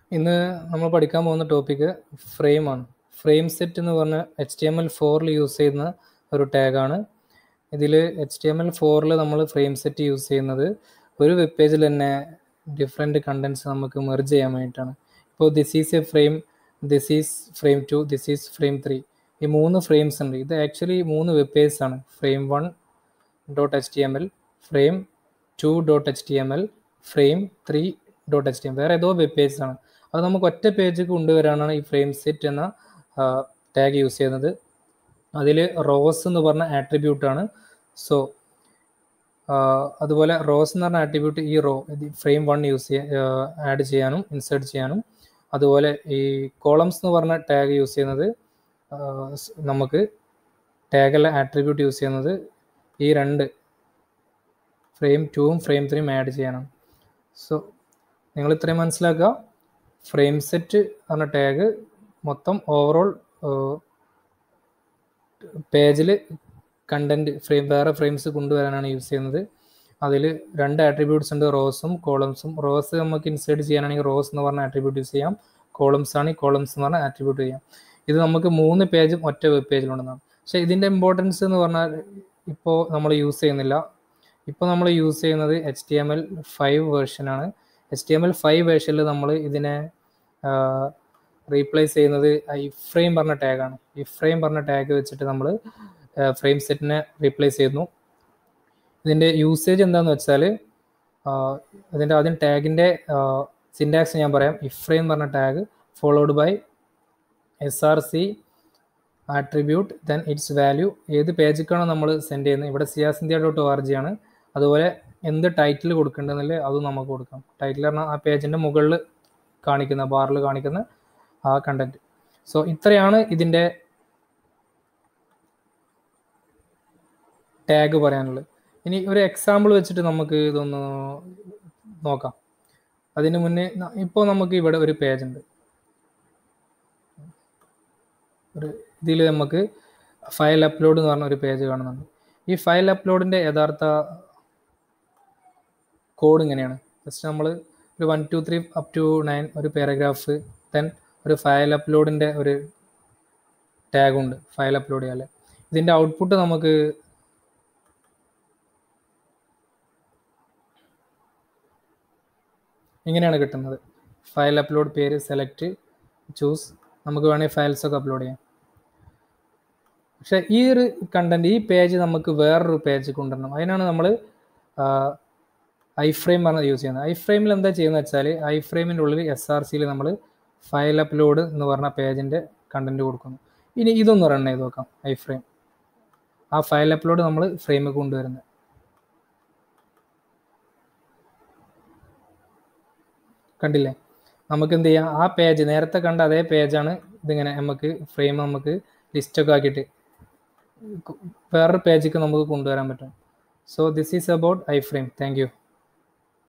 ഇന്ന് നമ്മൾ പഠിക്കാൻ പോകുന്ന ടോപ്പിക്ക് ഫ്രെയിമാണ് ഫ്രെയിം സെറ്റ് എന്ന് പറഞ്ഞ എച്ച് ടി എം എൽ ഫോറിൽ യൂസ് ചെയ്യുന്ന ഒരു ടാഗാണ് ഇതിൽ എച്ച് ടി എം എൽ ഫോറിൽ നമ്മൾ ഫ്രെയിം സെറ്റ് യൂസ് ചെയ്യുന്നത് ഒരു വെബ് പേജിൽ തന്നെ ഡിഫറെൻറ്റ് കണ്ടൻസ് നമുക്ക് മെർജ് ചെയ്യാൻ വേണ്ടിയിട്ടാണ് ഇപ്പോൾ this is a frame this is frame two this is frame three ഈ മൂന്ന് ഫ്രെയിംസ് ഉണ്ട് ഇത് ആക്ച്വലി മൂന്ന് വെബ് പേജ് ആണ് frame one dot H T M L frame two dot H T M L frame three dot H T M വേറെ ഏതോ web page ആണ് അത് നമുക്ക് ഒറ്റ പേജ് കൊണ്ടുവരാനാണ് ഈ ഫ്രെയിം സെറ്റ് എന്ന ടാഗ് യൂസ് ചെയ്യുന്നത് അതിൽ റോസ് എന്ന് പറഞ്ഞ ആട്രിബ്യൂട്ടാണ് സോ അതുപോലെ റോസ് എന്ന് പറഞ്ഞ ആട്രിബ്യൂട്ട് ഈ റോ ഫ്രെയിം വൺ യൂസ് ചെയ്യാൻ ആഡ് ചെയ്യാനും ഇൻസേർട്ട് ചെയ്യാനും അതുപോലെ ഈ കോളംസ് എന്ന് പറഞ്ഞ ടാഗ് യൂസ് ചെയ്യുന്നത് നമുക്ക് ടാഗല്ല ആട്രിബ്യൂട്ട് യൂസ് ചെയ്യുന്നത് ഈ രണ്ട് ഫ്രെയിം ടൂവും ഫ്രെയിം ത്രീയും ആഡ് ചെയ്യാനാണ് സോ നിങ്ങൾ ഇത്രയും മനസ്സിലാക്കുക ഫ്രെയിം സെറ്റ് എന്ന ടാഗ് മൊത്തം ഓവറോൾ പേജിൽ കണ്ടന്റ് ഫ്രെയിം വേറെ ഫ്രെയിംസ് കൊണ്ടുവരാനാണ് യൂസ് ചെയ്യുന്നത് അതിൽ രണ്ട് ആട്രിബ്യൂട്ട്സ് ഉണ്ട് റോസും കോളംസും റോസ് നമുക്ക് ഇൻസേർട്ട് ചെയ്യാനാണെങ്കിൽ റോസ് എന്ന് പറഞ്ഞ ആട്രിബ്യൂട്ട് യൂസ് ചെയ്യാം കോളംസ് ആണ് ഈ കോളംസ് എന്ന് പറഞ്ഞ ആട്രിബ്യൂട്ട് ചെയ്യാം ഇത് നമുക്ക് മൂന്ന് പേജും ഒറ്റ വെബ് പേജിലുണ്ടെന്നാണ് പക്ഷേ ഇതിൻ്റെ ഇമ്പോർട്ടൻസ് എന്ന് പറഞ്ഞാൽ ഇപ്പോൾ നമ്മൾ യൂസ് ചെയ്യുന്നില്ല ഇപ്പോൾ നമ്മൾ യൂസ് ചെയ്യുന്നത് H T M L five വേർഷനാണ് H T M L five വേർഷനിൽ നമ്മൾ ഇതിനെ റീപ്ലേസ് ചെയ്യുന്നത് ഈ ഫ്രെയിം പറഞ്ഞ ടാഗാണ് ഈ ഫ്രെയിം പറഞ്ഞ ടാഗ് വെച്ചിട്ട് നമ്മൾ ഫ്രെയിം സെറ്റിനെ റീപ്ലേസ് ചെയ്യുന്നു ഇതിൻ്റെ യൂസേജ് എന്താണെന്ന് വെച്ചാൽ ഇതിൻ്റെ ആദ്യം ടാഗിൻ്റെ സിൻറ്റാക്സ് ഞാൻ പറയാം ഇഫ് ഫ്രെയിം പറഞ്ഞ tag followed by S R C attribute then it's value ഏത് പേജിലേക്കാണോ നമ്മൾ സെൻഡ് ചെയ്യുന്നത് ഇവിടെ സിയാസ് India dot O R G ആണ് അതുപോലെ എന്ത് ടൈറ്റിൽ കൊടുക്കേണ്ടതെന്നില്ല അതും നമുക്ക് കൊടുക്കാം ടൈറ്റിൽ പറഞ്ഞാൽ ആ പേജിൻ്റെ മുകളിൽ കാണിക്കുന്ന ബാറിൽ കാണിക്കുന്ന ആ കണ്ടന്റ് സോ ഇത്രയാണ് ഇതിൻ്റെ ടാഗ് പറയാനുള്ളത് ഇനി ഒരു എക്സാമ്പിൾ വെച്ചിട്ട് നമുക്ക് ഇതൊന്ന് നോക്കാം അതിന് മുന്നേ ഇപ്പോൾ നമുക്ക് ഇവിടെ ഒരു പേജ് ഉണ്ട് ഒരു ഇതിൽ നമുക്ക് ഫയൽ അപ്ലോഡ് എന്ന് പറഞ്ഞ ഒരു പേജ് കാണുന്നുണ്ട് ഈ ഫയൽ അപ്ലോഡിൻ്റെ യഥാർത്ഥ കോഡ് ഇങ്ങനെയാണ് ജസ്റ്റ് നമ്മൾ ഒരു one two three up to nine ഒരു പാരഗ്രാഫ് ദെൻ ഒരു ഫയൽ അപ്ലോഡിൻ്റെ ഒരു ടാഗുണ്ട് ഫയൽ അപ്ലോഡ് ചെയ്യാൻ ഇതിൻ്റെ ഔട്ട്പുട്ട് നമുക്ക് ഇങ്ങനെയാണ് കിട്ടുന്നത് ഫയൽ അപ്ലോഡ് പേര് സെലക്ട് ചൂസ് നമുക്ക് വേണമെങ്കിൽ ഫയൽസ് ഒക്കെ അപ്ലോഡ് ചെയ്യാം പക്ഷേ ഈ ഒരു കണ്ടന്റ് ഈ പേജ് നമുക്ക് വേറൊരു പേജ് കൊണ്ടുവരണം അതിനാണ് നമ്മൾ ഐ ഫ്രെയിം പറഞ്ഞത് യൂസ് ചെയ്യുന്നത് ഐ ഫ്രെയിമിൽ എന്താ ചെയ്യുന്നത് വെച്ചാൽ ഐ ഫ്രെയിമിൻ്റെ ഉള്ളിൽ എസ് ആർ സിയിൽ നമ്മൾ ഫയൽ അപ്ലോഡ് എന്ന് പറഞ്ഞ പേജിൻ്റെ കണ്ടന്റ് കൊടുക്കുന്നു ഇനി ഇതൊന്ന് റൺ ചെയ്ത് നോക്കാം ഐ ഫ്രെയിം ആ ഫയൽ അപ്ലോഡ് നമ്മൾ ഫ്രെയിമിൽ കൊണ്ടുവരുന്നത് കണ്ടില്ലേ നമുക്ക് എന്ത് ചെയ്യാം ആ പേജ് നേരത്തെ കണ്ട അതേ പേജാണ് ഇതിങ്ങനെ നമുക്ക് ഫ്രെയിം നമുക്ക് ലിസ്റ്റൊക്കെ ആക്കിയിട്ട് വേറൊരു പേജിലേക്ക് നമുക്ക് കൊണ്ടുവരാൻ പറ്റും so this is about iframe thank U